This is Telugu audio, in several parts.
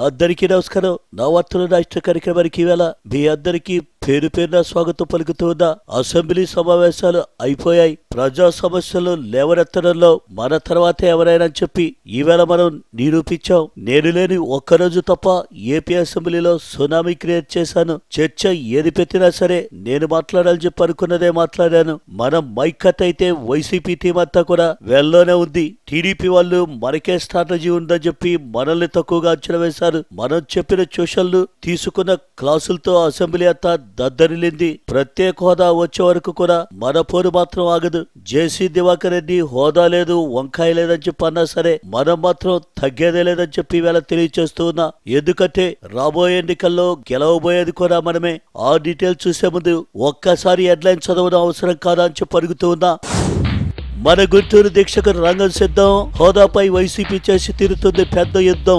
అందరికీ నమస్కారం నా వార్తలు నా ఇష్ట కార్యక్రమానికి వేళ మీ అందరికీ పేరు పేరున స్వాగతం పలుకుతున్న అసెంబ్లీ సమావేశాలు అయిపోయాయి ప్రజా సమస్యలు లేవనెత్తడంలో మన తర్వాత ఎవరైనా చెప్పి ఈవేళ మనం నిరూపించాం నేను లేని ఒక్కరోజు తప్ప ఏపీ అసెంబ్లీలో సునామీ క్రియేట్ చేశాను చర్చ ఏది పెట్టినా సరే నేను మాట్లాడాలని చెప్పి అనుకున్నదే మాట్లాడాను మనం మైక్ కట్ అయితే వైసీపీ టీం అంతా కూడా వెల్లోనే ఉంది టీడీపీ వాళ్ళు మనకే స్ట్రాటజీ ఉందని చెప్పి మనల్ని తక్కువగా అంచనా వేశారు మనం చెప్పిన ట్యూషన్లు తీసుకున్న క్లాసులతో అసెంబ్లీ అంతా దద్దరిల్లింది ప్రత్యేక హోదా వచ్చే వరకు కూడా మన పోరు మాత్రం ఆగదు జేసీ దివాకర్ రెడ్డి హోదా లేదు వంకాయ లేదని చెప్పి అన్నా సరే మనం మాత్రం తగ్గేదే లేదని చెప్పి ఈవేళ తెలియచేస్తూ ఉన్నా ఎందుకంటే రాబోయే ఎన్నికల్లో గెలవబోయేది కూడా మనమే ఆ డీటెయిల్స్ చూసే ముందు ఒక్కసారి హెడ్లైన్ చదవడం అవసరం కాదా అని చెప్పి అడుగుతూ ఉన్నా మన గుంటూరు దీక్షకు రంగం సిద్ధం హోదాపై వైసీపీ చేసి తీరుతుంది పెద్ద యుద్ధం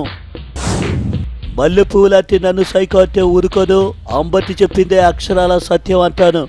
మల్లె లాంటి నన్ను సైకో అంటే ఊరుకోను అంబటి చెప్పిందే అక్షరాల సత్యం అంటాను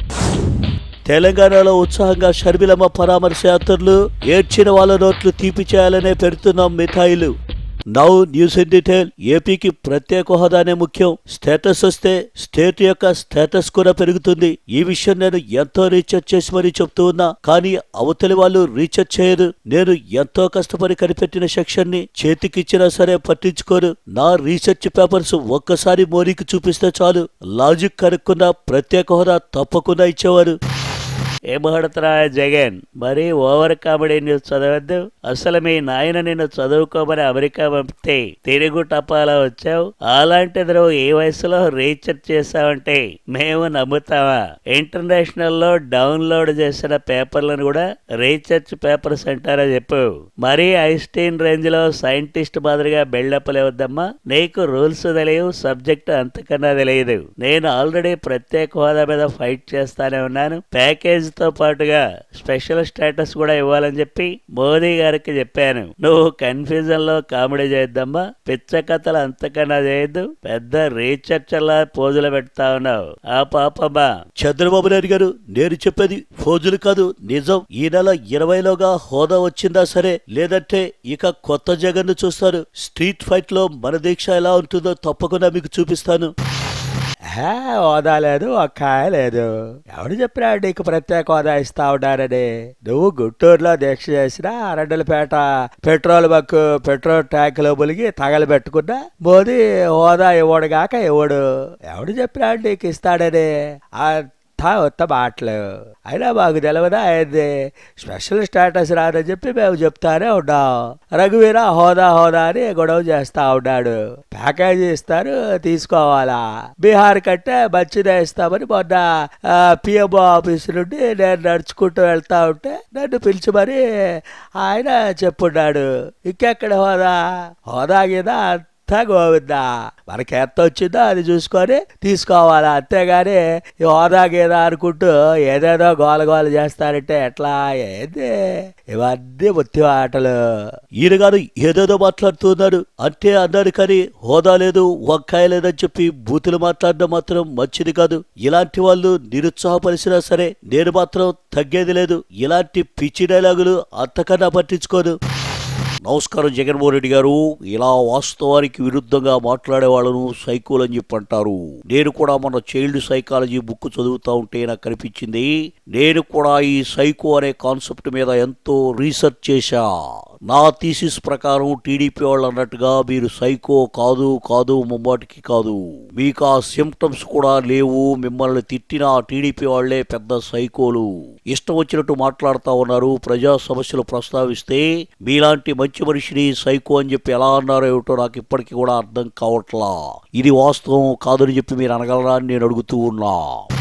తెలంగాణలో ఉత్సాహంగా షర్మిలమ్మ పరామర్శ యాత్రలు ఏడ్చిన వాళ్ళ నోట్లు తీపి చేయాలనే పెడుతున్నాం మిఠాయిలు నౌ న్యూస్ ఇన్ డీటెయిల్ ఏపీకి ప్రత్యేక హోదానే ముఖ్యం స్టేటస్ వస్తే స్టేట్ యొక్క స్టేటస్ కూడా పెరుగుతుంది ఈ విషయం నేను ఎంతో రీసెర్చ్ చేసి మరీ చెప్తూ ఉన్నా కానీ అవతలి వాళ్ళు రీసెర్చ్ చేయరు నేను ఎంతో కష్టపడి కనిపెట్టిన సెక్షన్ ని చేతికిచ్చినా సరే పట్టించుకోరు నా రీసెర్చ్ పేపర్స్ ఒక్కసారి మోరీకి చూపిస్తే చాలు లాజిక్ కనుక్కున్న ప్రత్యేక హోదా తప్పకుండా ఇచ్చేవారు ఏమహడతరా జగన్ మరీ ఓవర్ కామెడీ న్యూస్ చదవద్దు అసలు మీ నాయన నిన్ను చదువుకోమని అమెరికా పంపితే తిరుగు టపాలా వచ్చావు అలాంటిది నువ్వు ఏ వయసులో రీసెర్చ్ చేసావంటే మేము నమ్ముతావా ఇంటర్నేషనల్ లో డౌన్లోడ్ చేసిన పేపర్లను కూడా రీసెర్చ్ పేపర్స్ అంటారా చెప్పు మరీ ఐస్టీన్ రేంజ్ లో సైంటిస్ట్ మాదిరిగా బిల్డప్ లేవద్దమ్మా నీకు రూల్స్ తెలియవు సబ్జెక్ట్ అంతకన్నా తెలియదు నేను ఆల్రెడీ ప్రత్యేక హోదా మీద ఫైట్ చేస్తానే ఉన్నాను ప్యాకేజ్ తో పాటుగా స్పెషల్ స్టేటస్ కూడా ఇవ్వాలని చెప్పి మోదీ గారికి చెప్పాను నువ్వు కన్ఫ్యూజన్ లో కామెడీ చేద్దామా పిచ్చ కథలు అంతకన్నా చేయొద్దు పెద్ద రీచర్చర్లా పోజులు పెడతా ఉన్నావు ఆ పాపమ్మా చంద్రబాబు నాయుడు గారు నేను చెప్పేది ఫోజులు కాదు నిజం ఈ నెల ఇరవైలోగా హోదా వచ్చిందా సరే లేదంటే ఇక కొత్త జగన్ చూస్తారు స్ట్రీట్ ఫైట్ లో మన దీక్ష ఎలా ఉంటుందో తప్పకుండా మీకు చూపిస్తాను హే హోదా లేదు ఒక్కాయ లేదు ఎవడు చెప్పినా నీకు ప్రత్యేక హోదా ఇస్తా ఉన్నారని నువ్వు గుంటూరులో దీక్ష చేసిన Arundelpet petrol bunk petrol tank లో ములిగి తగలబెట్టుకున్నా మోదీ హోదా ఇవ్వడు గాక ఇవ్వడు ఎవడు చెప్పినా నీకు ఇస్తాడని అంతా ఉత్త మాటలు అయినా మాకు తెలియదా అయింది స్పెషల్ స్టేటస్ రాదని చెప్పి మేము చెప్తానే ఉన్నాం రఘువీర హోదా హోదా అని గొడవ చేస్తా ఉన్నాడు ప్యాకేజీ ఇస్తారు తీసుకోవాలా బీహార్ కంటే మంచిదే ఇస్తామని మొన్న పిఎంఓ ఆఫీస్ నుండి నేను నడుచుకుంటూ వెళ్తా ఉంటే నన్ను పిలిచి మరి ఆయన చెప్పున్నాడు ఇంకెక్కడ హోదా హోదా గీదా అంతా గోవిందా మనకి ఎంత వచ్చిందో అది చూసుకొని తీసుకోవాలా అంతేగాని ఈ హోదా గీదా అనుకుంటూ ఏదేదో గోల గోల చేస్తారంటే ఎట్లా ఏంది ఇవన్నీ ముత్తి ఆటలు ఈయన గారు ఏదేదో మాట్లాడుతున్నారు అంటే అన్నారు కానీ హోదా లేదు వంకాయ లేదని చెప్పి బూతులు మాట్లాడడం మాత్రం మంచిది కాదు ఇలాంటి వాళ్ళు నిరుత్సాహపరిచినా సరే నేను మాత్రం తగ్గేది లేదు ఇలాంటి పిచ్చి డైలాగులు అంతకన్నా పట్టించుకోను నమస్కారం జగన్మోహన్ రెడ్డి గారు ఇలా వాస్తవానికి విరుద్ధంగా మాట్లాడే వాళ్ళను సైకోలు అని చెప్పి అంటారు నేను కూడా మన చైల్డ్ సైకాలజీ బుక్ చదువుతా ఉంటే నాకు కనిపించింది నేను కూడా ఈ సైకో అనే కాన్సెప్ట్ మీద ఎంతో రీసెర్చ్ చేశా నా థీసిస్ ప్రకారం టీడీపీ వాళ్ళు అన్నట్టుగా మీరు సైకో కాదు కాదు ముమ్మాటికి కాదు మీకు ఆ సిమ్టమ్స్ కూడా లేవు మిమ్మల్ని తిట్టిన ఆ టీడీపీ వాళ్లే పెద్ద సైకోలు ఇష్టం వచ్చినట్టు మాట్లాడుతా ఉన్నారు ప్రజా సమస్యలు ప్రస్తావిస్తే మీలాంటి మంచి మనిషిని సైకో అని చెప్పి ఎలా అన్నారో ఏమిటో నాకు ఇప్పటికీ కూడా అర్థం కావట్లా ఇది వాస్తవం కాదని చెప్పి మీరు అనగలరా అని నేను అడుగుతూ ఉన్నా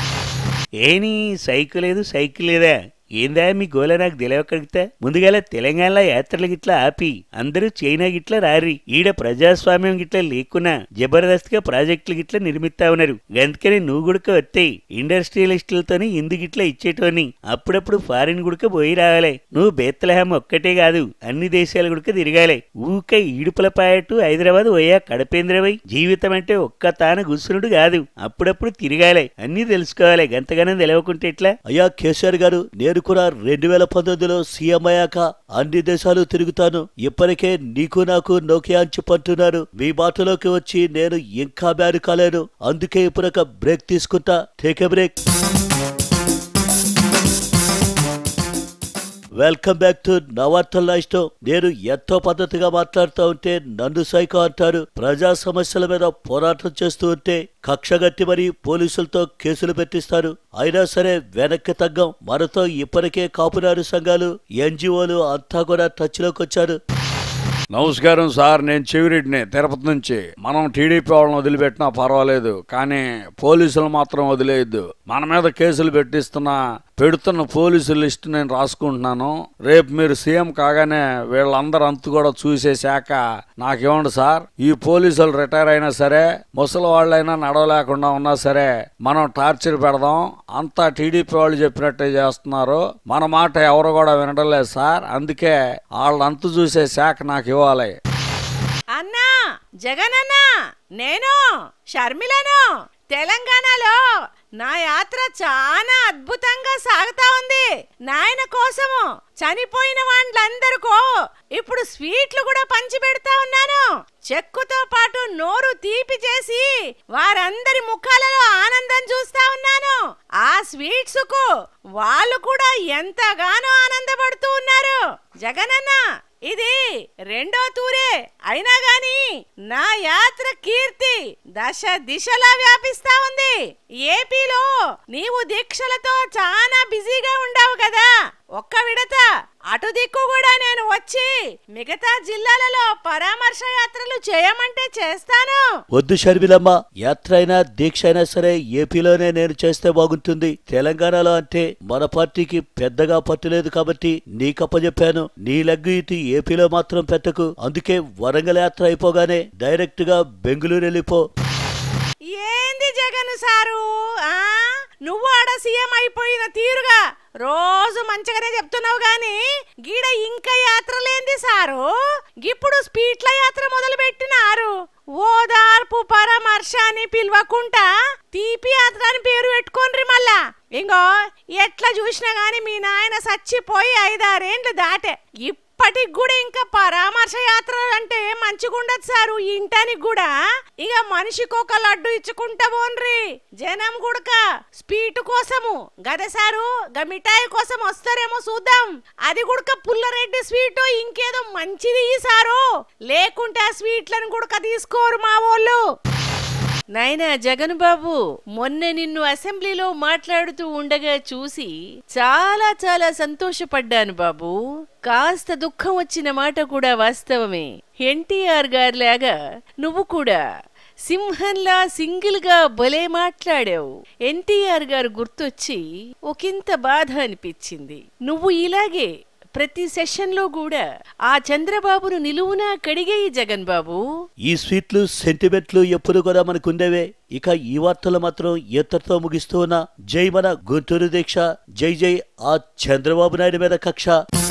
ఏని సైకిల్ లేదు సైకిల్ లేదా ఏందా మీ గోల నాకు తెలియకడిగితే ముందుగాల తెలంగాణలో యాత్రలు గిట్లా ఆపి అందరూ చైనా గిట్లా రారి ఈడ ప్రజాస్వామ్యం గిట్లా లేకున్నా జబర్దస్త్ గా ప్రాజెక్టులు గిట్లా నిర్మిస్తా ఉన్నారు అందుకని నువ్వు గుడక వస్తాయి ఇండస్ట్రియలిస్టులతోని ఇందు గిట్లా ఇచ్చేటోని అప్పుడప్పుడు ఫారిన్ గుడక పోయి రావాలి నువ్వు బేత్తలహాం ఒక్కటే కాదు అన్ని దేశాల గుడక తిరగాలి ఊక ఈడుపుల పాయటు హైదరాబాద్ పోయా కడపేంద్రవై జీవితం అంటే ఒక్క తాన గుసునుడు కాదు అప్పుడప్పుడు తిరగాలి అన్ని తెలుసుకోవాలి గంతగానం తెలియకుంటే ఎట్లా అయ్యా కేసీఆర్ గారు నేను కూడా రెండు వేల పంతొమ్మిదిలో సీఎం అయ్యాక అన్ని దేశాలు తిరుగుతాను ఇప్పటికే నీకు నాకు నోకియా అని చెప్పంటున్నారు మీ బాటలోకి వచ్చి నేను ఇంకా బ్యారు కాలేను అందుకే ఇప్పుడు ఒక బ్రేక్ తీసుకుంటా take a break welcome back to నవార్తల్ ఇష్టం నేను ఎంతో పద్ధతిగా మాట్లాడుతూ ఉంటే నన్ను సైకో అంటారు ప్రజా సమస్యల మీద పోరాటం చేస్తూ ఉంటే కక్షగట్టి మరి పోలీసులతో కేసులు పెట్టిస్తారు అయినా సరే వెనక్కి తగ్గం మనతో ఇప్పటికే కాపునారు సంఘాలు ఎన్జిఓలు అంతా కూడా టచ్ లోకి వచ్చారు నమస్కారం సార్ నేను చెవిరెడ్డిని తిరుపతి నుంచి మనం టీడీపీ వాళ్ళని వదిలిపెట్టినా పర్వాలేదు కానీ పోలీసులు మాత్రం వదిలేయద్దు మన మీద కేసులు పెట్టిస్తున్న పెడుతున్న పోలీసు లిస్ట్ నేను రాసుకుంటున్నాను రేపు మీరు సీఎం కాగానే వీళ్ళందరూ అంతు కూడా చూసేశాక నాకేమండి సార్ ఈ పోలీసులు రిటైర్ అయినా సరే ముసలి వాళ్ళైనా నడవలేకుండా ఉన్నా సరే మనం టార్చర్ పెడదాం అంతా టీడీపీ వాళ్ళు చెప్పినట్టే చేస్తున్నారు మన మాట ఎవరు కూడా వినడం లేదు సార్ అందుకే వాళ్ళ అంతు చూసే శాఖ నాకు ఇవ్వాలి అన్నా జగనన్నా నేను షర్మిలను తెలంగాణలో నా యాత్ర చాలా అద్భుతంగా సాగుతా ఉంది నాయన కోసము చనిపోయిన వాళ్ళందరికో ఇప్పుడు స్వీట్లు కూడా పంచి పెడతా ఉన్నాను చెక్కుతో పాటు నోరు తీపి చేసి వారందరి ముఖాలలో ఆనందం చూస్తా ఉన్నాను ఆ స్వీట్స్ కు వాళ్ళు కూడా ఎంతగానో ఆనందపడుతూ ఉన్నారు జగనన్న ఇది రెండో తూరే అయినా గాని నా యాత్ర కీర్తి దశ దిశలా వ్యాపిస్తా ఉంది ఏపీలో నీవు దీక్షలతో చాలా బిజీగా ఉండావు కదా ఒక్క విడత అటు దిక్కు కూడా నేను వచ్చి మిగతా జిల్లాలలో పరామర్శ యాత్రలు చేయమంటే చేస్తాను వద్దు షర్మిలమ్మ యాత్ర అయినా దీక్ష అయినా సరే ఏపీలోనే నేను చేస్తే బాగుంటుంది తెలంగాణలో అంటే మన పార్టీకి పెద్దగా పట్టులేదు కాబట్టి నీకప్పచెప్పాను నీ లగ్గు ఇటు ఏపీలో మాత్రం పెట్టకు అందుకే వరంగల్ యాత్ర అయిపోగానే డైరెక్ట్ గా బెంగళూరు వెళ్ళిపో ఏంది జగన్ సారు ఆ నువ్వు ఆడ సీఎం అయిపోయిన తీరుగా రోజు మంచిగానే చెప్తున్నావు గాని గీడ ఇంకా యాత్ర లేంది సారు ఇప్పుడు స్పీట్ల యాత్ర మొదలు పెట్టినారు ఓదార్పు పరామర్శ అని పిలవకుండా తీపి యాత్ర అని పేరు పెట్టుకోండ్రి మళ్ళా ఇంకో ఎట్లా చూసినా గాని మీ నాయన చచ్చిపోయి ఐదారేండ్లు దాటే ఇప్పటికి కూడా ఇంకా పరామర్శ యాత్ర అంటే మంచిగుండదు సారు ఇంటానికి కూడా ఇక మనిషికి ఒక లడ్డు ఇచ్చుకుంటా పోన్రి జనం గుడక స్పీట్ కోసము గదే సారు గా మిఠాయి కోసం వస్తారేమో చూద్దాం అది గుడక పుల్లరెడ్డి స్వీట్ ఇంకేదో మంచిది ఈ సారు లేకుంటే ఆ స్వీట్లను గుడక తీసుకోరు మా వాళ్ళు నాయనా జగన్ బాబు మొన్న నిన్ను అసెంబ్లీలో మాట్లాడుతూ ఉండగా చూసి చాలా చాలా సంతోషపడ్డాను బాబు కాస్త దుఃఖం వచ్చిన మాట కూడా వాస్తవమే ఎన్టీఆర్ గారిలాగా నువ్వు కూడా సింహంలా సింగిల్ గా భలే మాట్లాడావు ఎన్టీఆర్ గారు గుర్తొచ్చి ఒకంత బాధ అనిపించింది నువ్వు ఇలాగే ప్రతి సెషన్ లో కూడా ఆ చంద్రబాబును నిలువునా కడిగేయి జగన్ బాబు ఈ స్వీట్లు సెంటిమెంట్లు ఎప్పుడు కూడా మనకు ఉండేవే ఇక ఈ వార్తలు మాత్రం ఇతరుతో ముగిస్తూ ఉన్న జై మన గుంటూరు దీక్ష జై జై ఆ చంద్రబాబు నాయుడు మీద కక్ష